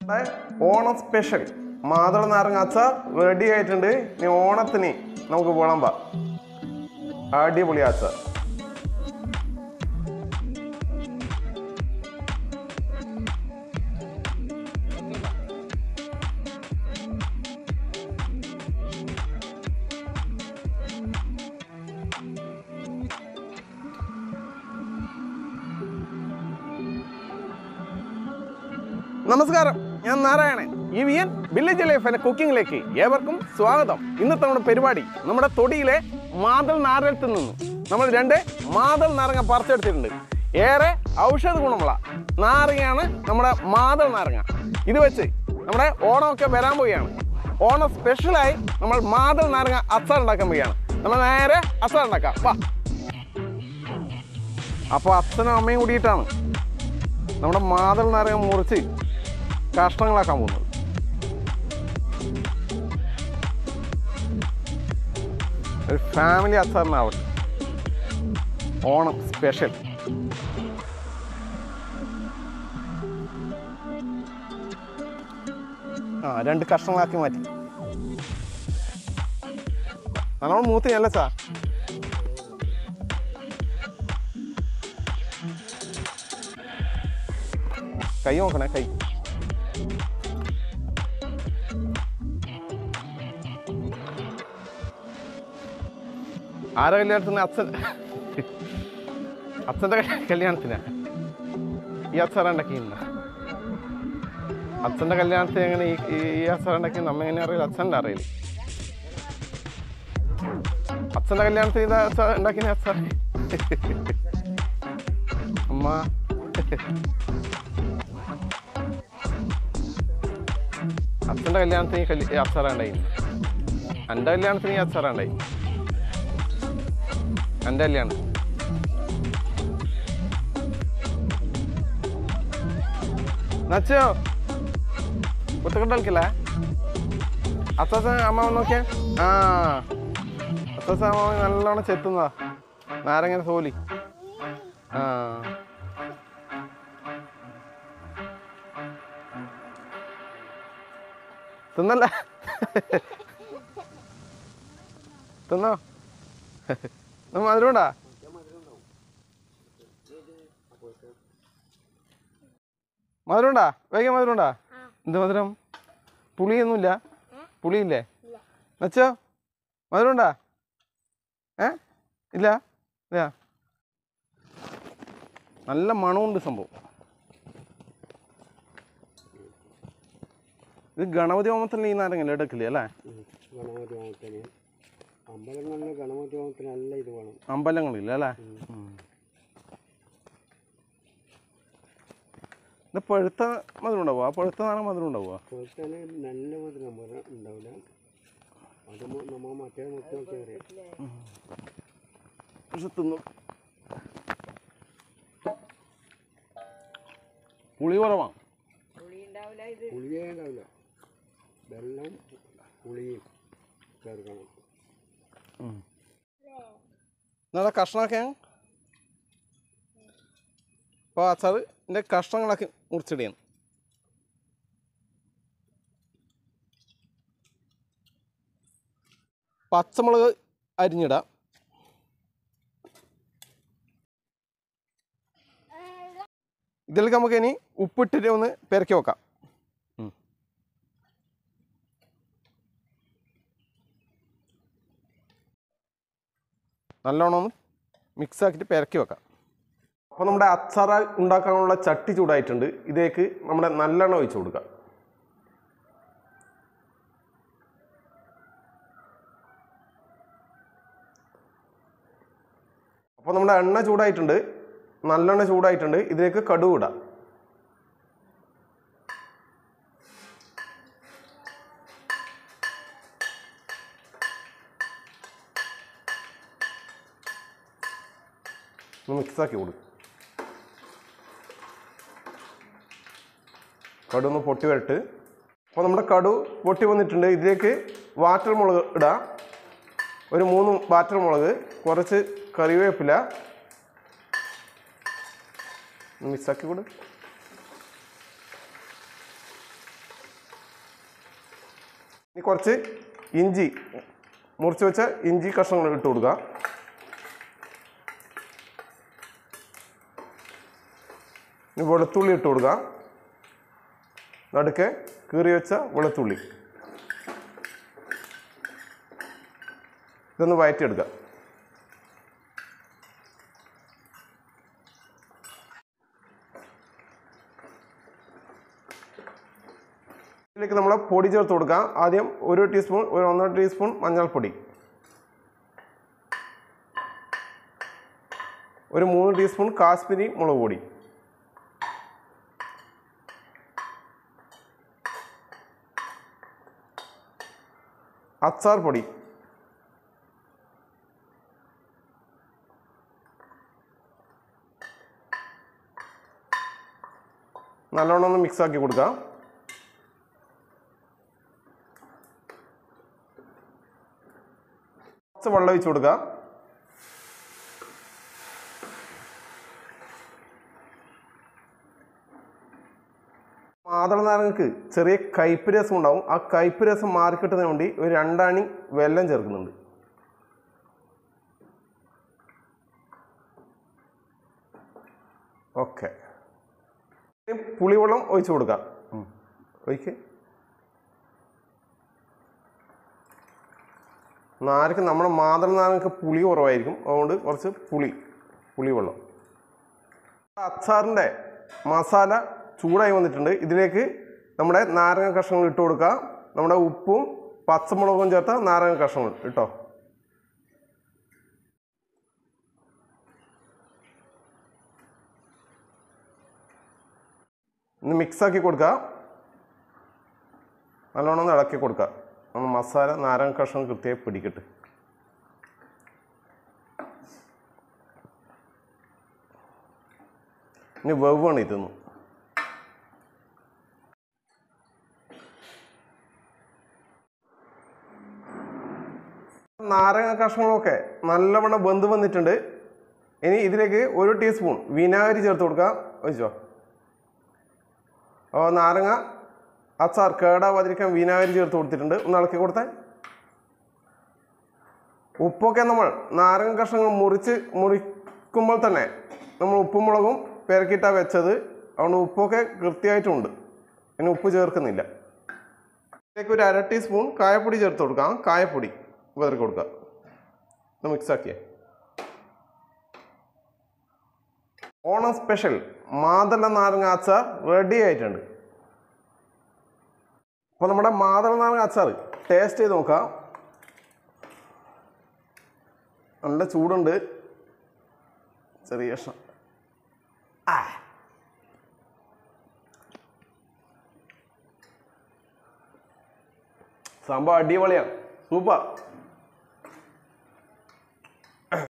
ഇവിടെ ഓണം സ്പെഷ്യൽ മാതള നാരങ്ങ അച്ചാർ റെഡി ആയിട്ടുണ്ട് ഇനി ഓണത്തിന് നമുക്ക് വിളമ്പാം അടിപൊളി അച്ചാർ നമസ്കാരം ഞാൻ നാരായണൻ ഈ വി എൻ വില്ലേജ് ലൈഫ് എന്ന കുക്കിങ്ങിലേക്ക് ഏവർക്കും സ്വാഗതം ഇന്നത്തെ നമ്മുടെ പരിപാടി നമ്മുടെ തൊടിയിലെ മാതൽ നാരകത്തിൽ നിന്നും നമ്മൾ രണ്ട് മാതൽ നാരങ്ങ പറിച്ചെടുത്തിട്ടുണ്ട് ഏറെ ഔഷധ ഗുണമുള്ള നാരങ്ങയാണ് നമ്മുടെ മാതൽ നാരങ്ങ ഇത് വെച്ച് നമ്മുടെ ഓണമൊക്കെ വരാൻ പോവുകയാണ് ഓണം സ്പെഷ്യലായി നമ്മൾ മാതൽ നാരങ്ങ അച്ചാർ ഉണ്ടാക്കാൻ പോവുകയാണ് നമ്മൾ നേരെ അച്ചാർ ഉണ്ടാക്കാം വാ അപ്പോൾ അച്ഛനും അമ്മയും കൂടിയിട്ടാണ് നമ്മുടെ മാതൽ നാരങ്ങ മുറിച്ച് കഷ്ണങ്ങളാക്കാൻ പോകുന്നത് ഒരു ഫാമിലി അച്ചാറിനാവട്ടെ ഓണം സ്പെഷ്യൽ ആ രണ്ട് കഷ്ണങ്ങളാക്കി മാറ്റി നമ്മൾ മൂത്തിനല്ല സാർ കൈ നോക്കണേ കൈ ആരെ കല്യാണത്തിന് അച്ഛൻ അച്ഛൻ്റെ കല്യാണത്തിനാ ഈ അച്ചാർ ഉണ്ടാക്കിയിരുന്ന അച്ഛൻ്റെ കല്യാണത്തിന് എങ്ങനെ ഈ ഈ- ഈ അച്ചാർ ഉണ്ടാക്കി നമ്മ എങ്ങനെ അറിയില്ല അച്ഛൻ്റെ അറിയില്ല അച്ഛൻ്റെ കല്യാണത്തിന് ഇത് അച്ചാർ ഉണ്ടാക്കിയ അച്ചാർ അമ്മ അച്ഛൻ്റെ കല്യാണത്തിന് ഈ കല്യ- ഈ അച്ചാറുണ്ടായി എൻ്റെ കല്യാണത്തിന് ഈ അച്ചാറുണ്ടായി എൻ്റെ കല്യാണം നച്ചോ കുത്തക്കട്ട കളിക്കില്ല അച്ചാച്ച അമ്മാവൻ നോക്കിയേ ആ അച്ചാച്ച അമ്മാവൻ നല്ലോണം ചെത്തുന്നതാ നാരങ്ങ സോലി ആ തിന്നല്ല തിന്നോ ഇത് മധുരമുണ്ടാ മധുരമുണ്ടാ വേഗം മധുരമുണ്ടാ എന്ത് മധുരം പുളിയൊന്നുമില്ല പുളിയില്ലേ നച്ചോ മധുരമുണ്ടാ ഏ ഇല്ല ഇല്ല നല്ല മണമുണ്ട് സംഭവം ഇത് ഗണപതി ഹോമത്തിൽ ഈ നാരങ്ങ എടുക്കില്ലേ അല്ലേ ഗണപതി ഹോമത്തിന് അമ്പലങ്ങളിൽ ഗണപതി ഹോമത്തിന് നല്ല ഇത് വേണം അമ്പലങ്ങളില്ല അല്ലേ ഉം. ഇത് പഴുത്ത മധുരം ഉണ്ടാവുക ആ പഴുത്ത നാരങ്ങ മധുരം ഉണ്ടാവുക കൊടുത്താൽ നല്ല മധുരം മധുരം ഉണ്ടാവില്ല അത് മ- നമ്മ മറ്റേ മുട്ട നോക്കി അറിയാം പക്ഷെ തിന്നു പുളി കുറവാണ് പുളിയേ ഉണ്ടാവില്ല വെള്ളം പുളിയും ചേർക്കണം എന്നാ കഷ്ണമൊക്കെ അപ്പോൾ അച്ചാറ് ഇതിൻ്റെ കഷ്ണങ്ങളൊക്കെ മുറിച്ചിടുകയാണ് പച്ചമുളക് അരിഞ്ഞിടാം ഇതിലേക്ക് നമുക്ക് ഇനി ഉപ്പിട്ടിട്ട് ഒന്ന് പെരക്കി വെക്കാം ഉം. നല്ലോണം ഒന്ന് മിക്സ് ആക്കിയിട്ട് പെരക്കി വെക്കാം അപ്പോൾ നമ്മുടെ അച്ചാറ ഉണ്ടാക്കാനുള്ള ചട്ടി ചൂടായിട്ടുണ്ട് ഇതിലേക്ക് നമ്മുടെ നല്ലെണ്ണ ഒഴിച്ച് കൊടുക്കാം അപ്പോൾ നമ്മുടെ എണ്ണ ചൂടായിട്ടുണ്ട് നല്ലെണ്ണ ചൂടായിട്ടുണ്ട് ഇതിലേക്ക് കടുക് ഇടാം ഒന്ന് മിക്സാക്കി കൊടുക്കും കടു ഒന്ന് പൊട്ടി വരട്ട് അപ്പോൾ നമ്മുടെ കടു പൊട്ടി വന്നിട്ടുണ്ട് ഇതിലേക്ക് വാറ്റർ മുളക് ഇടാം ഒരു മൂന്ന് വാറ്റർ മുളക് കുറച്ച് കറിവേപ്പില ഒന്ന് മിക്സാക്കി കൊടു ഇനി കുറച്ച് ഇഞ്ചി മുറിച്ച് വെച്ച ഇഞ്ചി കഷ്ണങ്ങൾ ഇട്ട് കൊടുക്കുക ഇനി വെളുത്തുള്ളി ഇട്ട് കൊടുക്കുക നടുക്ക് കീറി വെച്ച വെളുത്തുള്ളി ഇതൊന്ന് വയറ്റിയെടുക്കുക ഇതിലേക്ക് നമ്മൾ പൊടി ചേർത്ത് കൊടുക്കാം ആദ്യം ഒരു ടീസ്പൂൺ ഒരു ഒന്നര ടീസ്പൂൺ മഞ്ഞൾപ്പൊടി ഒരു മൂന്ന് ടീസ്പൂൺ കാശ്മീരി മുളക് പൊടി അച്ചാർ പൊടി നല്ലോണം ഒന്ന് മിക്സ് ആക്കി കൊടുക്കാം കുറച്ച് വെള്ളം ഒഴിച്ച് കൊടുക്കുക മാതള നാരങ്ങക്ക് ചെറിയ കയ്പ്പ് രസം ഉണ്ടാവും ആ കയ്പ്പ് രസം മാറിക്കിട്ടുന്നതിന് വേണ്ടി ഒരു രണ്ടാണി വെല്ലം ചേർക്കുന്നുണ്ട് ഓക്കെ പുളിവെള്ളം ഒഴിച്ചു കൊടുക്കാം ഒഴിക്ക് നാരക്ക് നമ്മുടെ മാതള നാരങ്ങക്ക് പുളി കുറവായിരിക്കും അതുകൊണ്ട് കുറച്ച് പുളി പുളിവെള്ളം അച്ചാറിൻ്റെ മസാല ചൂടായി വന്നിട്ടുണ്ട് ഇതിലേക്ക് നമ്മുടെ നാരങ്ങ കഷ്ണങ്ങൾ ഇട്ട് കൊടുക്കുക നമ്മുടെ ഉപ്പും പച്ചമുളകും ചേർത്ത നാരങ്ങ കഷ്ണങ്ങൾ ഇട്ടോ ഇന്ന് മിക്സാക്കി കൊടുക്കുക നല്ലോണം ഒന്ന് ഇളക്കി കൊടുക്കുക നമ്മൾ മസാല നാരങ്ങ കഷ്ണം കൃത്യമായി പിടിക്കട്ടെ ഇനി വെവ്വാണ് ഇതൊന്നും നാരങ്ങ കഷ്ണങ്ങളൊക്കെ നല്ലവണ്ണം വെന്ത് വന്നിട്ടുണ്ട് ഇനി ഇതിലേക്ക് ഒരു ടീസ്പൂൺ വിനാഗിരി ചേർത്ത് കൊടുക്കുക വെച്ചോ അപ്പോൾ നാരങ്ങ അച്ചാർ കേടാവാതിരിക്കാൻ വിനാഗിരി ചേർത്ത് കൊടുത്തിട്ടുണ്ട് ഒന്ന് ഇളക്കി കൊടുത്തേ ഉപ്പൊക്കെ നമ്മൾ നാരങ്ങ കഷ്ണങ്ങൾ മുറിച്ച് മുറിക്കുമ്പോൾ തന്നെ നമ്മൾ ഉപ്പും മുളകും പെരക്കിയിട്ടാണ് വെച്ചത് അതുകൊണ്ട് ഉപ്പൊക്കെ കൃത്യമായിട്ടുണ്ട് ഇനി ഉപ്പ് ചേർക്കുന്നില്ല ഇതിലേക്ക് ഒരു അര ടീസ്പൂൺ കായപ്പൊടി ചേർത്ത് കൊടുക്കാം കായപ്പൊടി വിതറി കൊടുക്കുക ഒന്ന് മിക്സ് ആക്കിയേ ഓണം സ്പെഷ്യൽ മാതള നാരങ്ങ അച്ചാർ റെഡി ആയിട്ടുണ്ട് അപ്പോൾ നമ്മുടെ മാതള നാരങ്ങ അച്ചാർ ടേസ്റ്റ് ചെയ്ത് നോക്കാം നല്ല ചൂടുണ്ട് ചെറിയ കഷ്ണം ആ. സംഭവം അടിപൊളിയാണ് സൂപ്പർ